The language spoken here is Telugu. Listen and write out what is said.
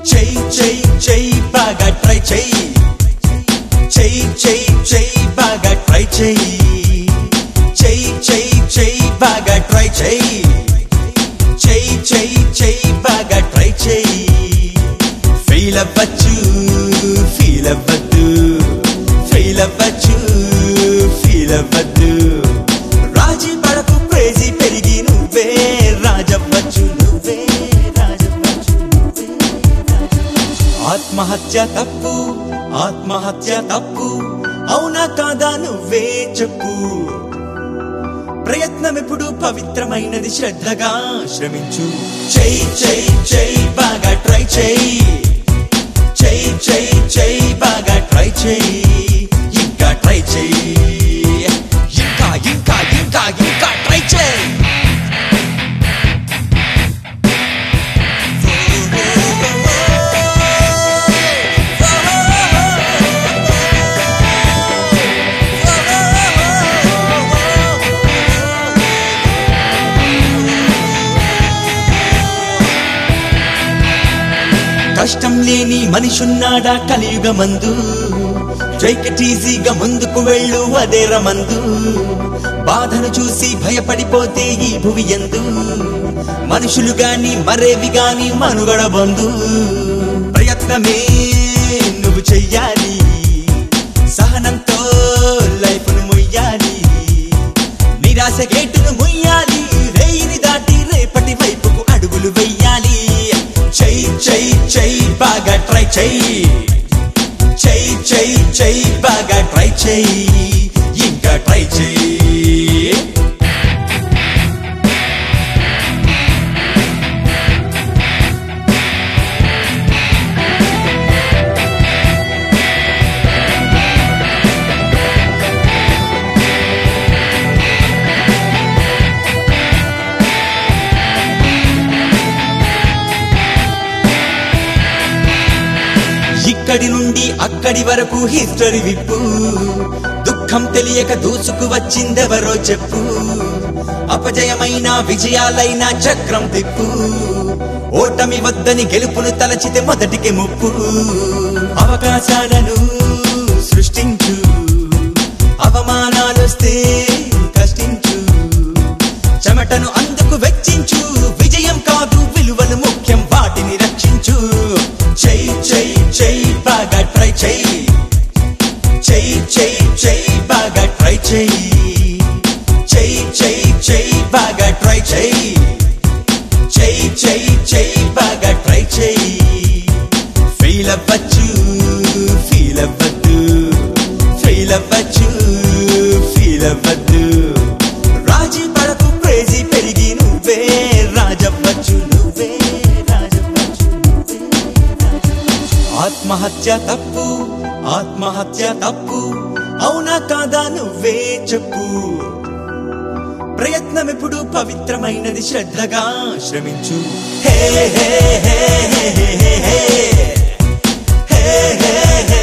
చెయ్యి చెయ్యి చెయ్యి బాగా ట్రై చెయ్యి చెయ్యి చెయ్యి చెయ్యి బాగా ట్రై చెయ్యి చెయ్యి చెయ్యి చెయ్యి బాగా ట్రై చెయ్యి చెయ్యి చెయ్యి చెయ్యి బాగా ట్రై చెయ్యి ఫెయిల్ అవ్వచ్చు ఫీల్ అవ్వద్దు ఫెయిల్ అవ్వచ్చు ఫీల్ అవ్వద్దు రాజీ పడకు క్రేజీ పెరిగి నువ్వే రాజవ్వచ్చు నువ్వే రాజవ్వచ్చు నువ్వే ఆత్మహత్య తప్పు ఆత్మహత్య తప్పు అవునా కాదా నువ్వే చెప్పు ప్రయత్నం ఎప్పుడు పవిత్రమైనది శ్రద్ధగా శ్రమించు చెయ్యి చెయ్యి చెయ్యి బాగా ట్రై చెయ్యి చెయ్యి చెయ్యి చెయ్యి బాగా ట్రై చెయ్యి ఇంకా ట్రై చెయ్యి ఇంకా ఇంకా ఇంకా ఇంకా ట్రై చెయ్యి కష్టం లేని మనిషున్నాడా కలియుగమందు ఈజీగా ముందుకు వెళ్ళు అదే రమందు బాధను చూసి భయపడిపోతే ఈ భువి ఎందు మనుషులు గాని మరేవి గాని మనుగడ బంధు ప్రయత్నమే నువ్వు చెయ్యాలి సహనంతో లైఫ్ ను మొయ్యాలి నిరాశ గేటును ముయ్యాలి రేయిని దాటి రేపటి వైపుకు అడుగులు వెయ్యాలి చెయ్యి చెయ్యి చెయ్యి బాగా ట్రై చెయ్యి చెయ్యి చెయ్యి చెయ్యి బాగా ట్రై చెయ్యి ఇంకా ట్రై చెయ్యి ఇక్కడి నుండి అక్కడి వరకు హిస్టరీ విప్పు దుఃఖం తెలియక దూసుకు వచ్చిందెవరో చెప్పు అపజయమైన విజయాలైన చక్రం తిప్పు ఓటమి వద్దని గెలుపును తలచితే మొదటికి ముప్పు అవకాశాలను సృష్టించు అవమానాలొస్తే కష్టించు చెమటను అందుకు వెచ్చించు విజయం కాదు విలువలు ముఖ్యం వాటిని రక్షించు చెయ్యి చెయ్యి చెయ్యి బాగా ట్రై చెయ్యి చెయ్యి చెయ్యి చెయ్యి బాగా ట్రై చెయ్యి చెయ్యి చెయ్యి చెయ్యి బాగా ట్రై చెయ్యి చెయ్యి చెయ్యి చెయ్యి బాగా ట్రై చెయ్యి ఫీల్ అవ్వచ్చు ఫీల్ అవ్వద్దు ఫీల్ అవ్వచ్చు ఫీల్ అవ్వద్దు రాజీ పడకు క్రేజీ పెరిగి నువ్వే రాజవ్వచ్చు నువ్వే రాజవ్వచ్చు నువ్వే ఆత్మహత్య తప్పు ఆత్మహత్య తప్పు అవునా కాదా నువ్వే చెప్పు ప్రయత్నం ఎప్పుడు పవిత్రమైనది శ్రద్ధగా శ్రమించు హే హే హే హే హే హే హే హే హే